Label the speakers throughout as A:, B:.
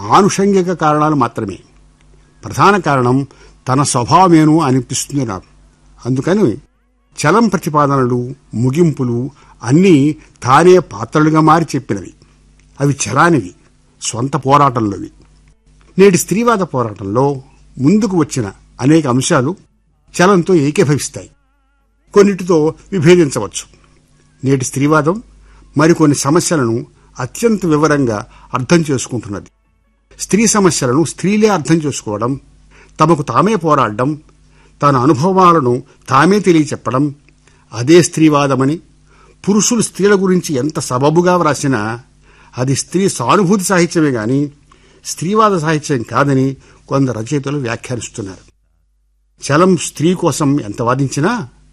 A: ఆనుషంగిక కారణాలు మాత్రమే ప్రధాన కారణం తన స్వభావమేను అనిపిస్తుంది నాకు అందుకని చలం ప్రతిపాదనలు ముగింపులు అన్నీ తానే పాత్రలుగా మారి చెప్పినవి అవి చలానివి స్వంత పోరాటంలోవి నేటి స్త్రీవాద పోరాటంలో ముందుకు వచ్చిన అనేక అంశాలు చలంతో ఏకీభవిస్తాయి కొన్నిటితో విభేదించవచ్చు నేటి స్త్రీవాదం మరికొన్ని సమస్యలను అత్యంత వివరంగా అర్థం చేసుకుంటున్నది స్త్రీ సమస్యలను స్త్రీలే అర్థం చేసుకోవడం తమకు తామే పోరాడడం తన అనుభవాలను తామే తెలియచెప్పడం అదే స్త్రీవాదమని పురుషులు స్త్రీల గురించి ఎంత సబబుగా వ్రాసినా అది స్త్రీ సానుభూతి సాహిత్యమే గాని స్త్రీవాద సాహిత్యం కాదని కొందరు రచయితలు వ్యాఖ్యానిస్తున్నారు చలం స్త్రీ కోసం ఎంత వాదించినా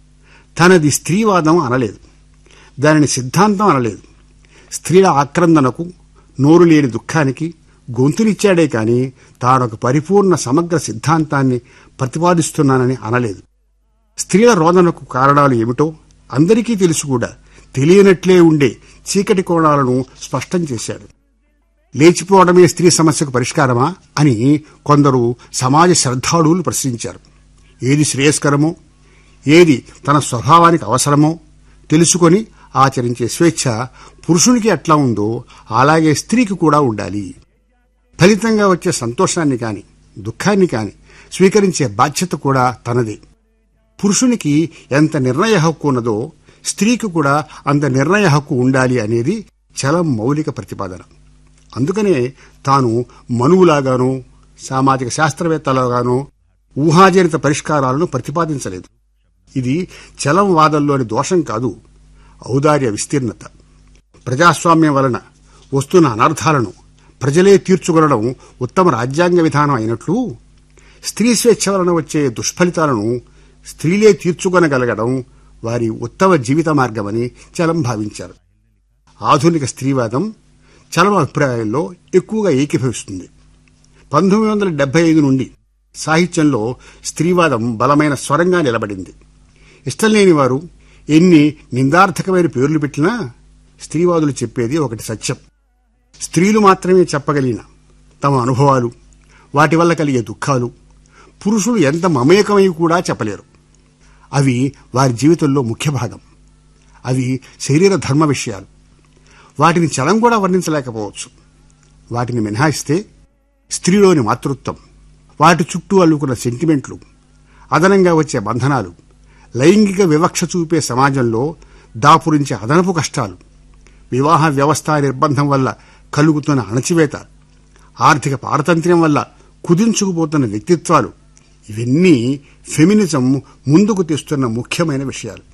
A: తనది స్త్రీవాదం అనలేదు దానిని సిద్ధాంతం అనలేదు స్త్రీల ఆక్రందనకు నోరు లేని దుఃఖానికి గొంతునిచ్చాడే కాని తానొక పరిపూర్ణ సమగ్ర సిద్ధాంతాన్ని ప్రతిపాదిస్తున్నానని అనలేదు స్త్రీల రోదనకు కారణాలు ఏమిటో అందరికీ తెలుసు కూడా తెలియనట్లే ఉండే చీకటి కోణాలను స్పష్టం చేశాడు లేచిపోవడమే స్త్రీ సమస్యకు పరిష్కారమా అని కొందరు సమాజ శ్రద్ధాళువులు ప్రశ్నించారు ఏది శ్రేయస్కరమో ఏది తన స్వభావానికి అవసరమో తెలుసుకొని ఆచరించే స్వేచ్ఛ పురుషునికి ఎట్లా ఉందో అలాగే స్త్రీకి కూడా ఉండాలి ఫలితంగా వచ్చే సంతోషాన్ని కాని దుఃఖాన్ని కాని స్వీకరించే బాధ్యత కూడా తనదే పురుషునికి ఎంత నిర్ణయ హక్కు ఉన్నదో స్త్రీకి కూడా అంత నిర్ణయ హక్కు ఉండాలి అనేది చలం మౌలిక ప్రతిపాదన అందుకనే తాను మనువులాగానో సామాజిక శాస్త్రవేత్తలాగానో ఊహాజనిత పరిష్కారాలను ప్రతిపాదించలేదు ఇది చలం వాదంలోని దోషం కాదు ఔదార్య విస్తీర్ణత ప్రజాస్వామ్యం వలన వస్తున్న అనర్థాలను ప్రజలే తీర్చుకొనడం ఉత్తమ రాజ్యాంగ విధానం అయినట్లు స్త్రీ స్వేచ్ఛ వలన వచ్చే దుష్ఫలితాలను స్త్రీలే తీర్చుకొనగలగడం వారి ఉత్తమ జీవిత మార్గమని చలం భావించారు ఆధునిక స్త్రీవాదం చలం అభిప్రాయాల్లో ఎక్కువగా ఏకీభవిస్తుంది పంతొమ్మిది వందల డెబ్బై ఐదు నుండి సాహిత్యంలో స్త్రీవాదం బలమైన స్వరంగా నిలబడింది ఇష్టం లేని వారు ఎన్ని నిందార్థకమైన పేర్లు పెట్టినా స్త్రీవాదులు చెప్పేది ఒకటి సత్యం స్త్రీలు మాత్రమే చెప్పగలిగిన తమ అనుభవాలు వాటి వల్ల కలిగే దుఃఖాలు పురుషులు ఎంత మమేకమై కూడా చెప్పలేరు అవి వారి జీవితంలో ముఖ్య భాగం అవి శరీర ధర్మ విషయాలు వాటిని చలం కూడా వర్ణించలేకపోవచ్చు వాటిని మినహాయిస్తే స్త్రీలోని మాతృత్వం వాటి చుట్టూ అల్లుకున్న సెంటిమెంట్లు అదనంగా వచ్చే బంధనాలు లైంగిక వివక్ష చూపే సమాజంలో దాపురించే అదనపు కష్టాలు వివాహ వ్యవస్థ నిర్బంధం వల్ల కలుగుతున్న అణచివేత ఆర్థిక పారతంత్ర్యం వల్ల కుదించుకుపోతున్న వ్యక్తిత్వాలు ఇవన్నీ ఫెమినిజం ముందుకు తెస్తున్న ముఖ్యమైన విషయాలు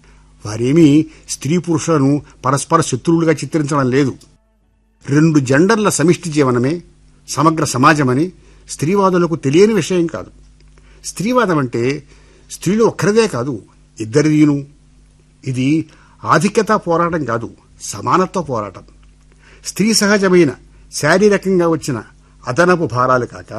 A: వారేమీ స్త్రీ పురుషులను పరస్పర శత్రువులుగా చిత్రించడం లేదు రెండు జెండర్ల సమిష్టి జీవనమే సమగ్ర సమాజమని స్త్రీవాదులకు తెలియని విషయం కాదు స్త్రీవాదం అంటే స్త్రీలు ఒక్కరిదే కాదు ఇద్దరిదీను ఇది ఆధిక్యత పోరాటం కాదు సమానత్వ పోరాటం స్త్రీ సహజమైన శారీరకంగా వచ్చిన అదనపు భారాలు కాక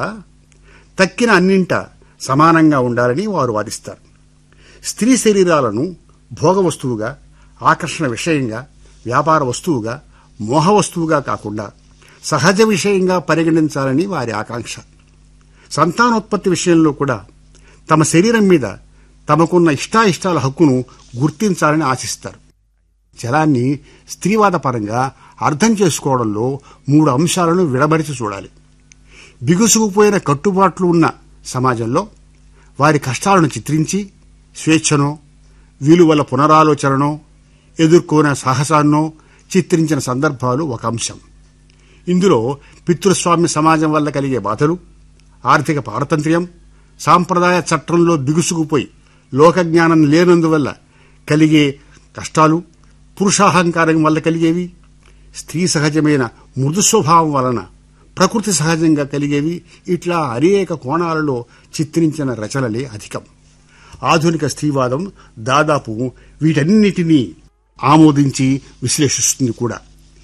A: తక్కిన అన్నింట సమానంగా ఉండాలని వారు వాదిస్తారు స్త్రీ శరీరాలను భోగ వస్తువుగా ఆకర్షణ విషయంగా వ్యాపార వస్తువుగా మోహ వస్తువుగా కాకుండా సహజ విషయంగా పరిగణించాలని వారి ఆకాంక్ష సంతానోత్పత్తి విషయంలో కూడా తమ శరీరం మీద తమకున్న ఇష్టాయిష్టాల హక్కును గుర్తించాలని ఆశిస్తారు జలాన్ని స్త్రీవాద పరంగా అర్థం చేసుకోవడంలో మూడు అంశాలను విడమరిచి చూడాలి బిగుసుకుపోయిన కట్టుబాట్లు ఉన్న సమాజంలో వారి కష్టాలను చిత్రించి స్వేచ్ఛనో విలువల పునరాలోచననో ఎదుర్కొనే సాహసాన్నో చిత్రించిన సందర్భాలు ఒక అంశం ఇందులో పితృస్వామ్య సమాజం వల్ల కలిగే బాధలు ఆర్థిక పారతంత్ర్యం సాంప్రదాయ చట్టంలో బిగుసుకుపోయి లోకజ్ఞానం లేనందువల్ల కలిగే కష్టాలు పురుషాహంకారం వల్ల కలిగేవి స్త్రీ సహజమైన మృదు స్వభావం వలన ప్రకృతి సహజంగా కలిగేవి ఇట్లా అనేక కోణాలలో చిత్రించిన రచనలే అధికం ఆధునిక స్త్రీవాదం దాదాపు వీటన్నిటినీ ఆమోదించి విశ్లేషిస్తుంది కూడా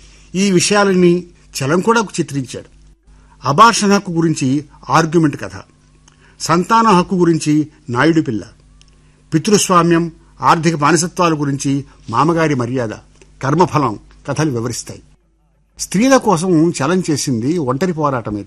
A: ఈ విషయాలని చలం కూడా చిత్రించాడు అబార్షన్ హక్కు గురించి ఆర్గ్యుమెంట్ కథ సంతాన హక్కు గురించి నాయుడు పిల్ల పితృస్వామ్యం ఆర్థిక బానిసత్వాల గురించి మామగారి మర్యాద కర్మఫలం కథలు వివరిస్తాయి స్త్రీల కోసం చలం చేసింది ఒంటరి పోరాటమే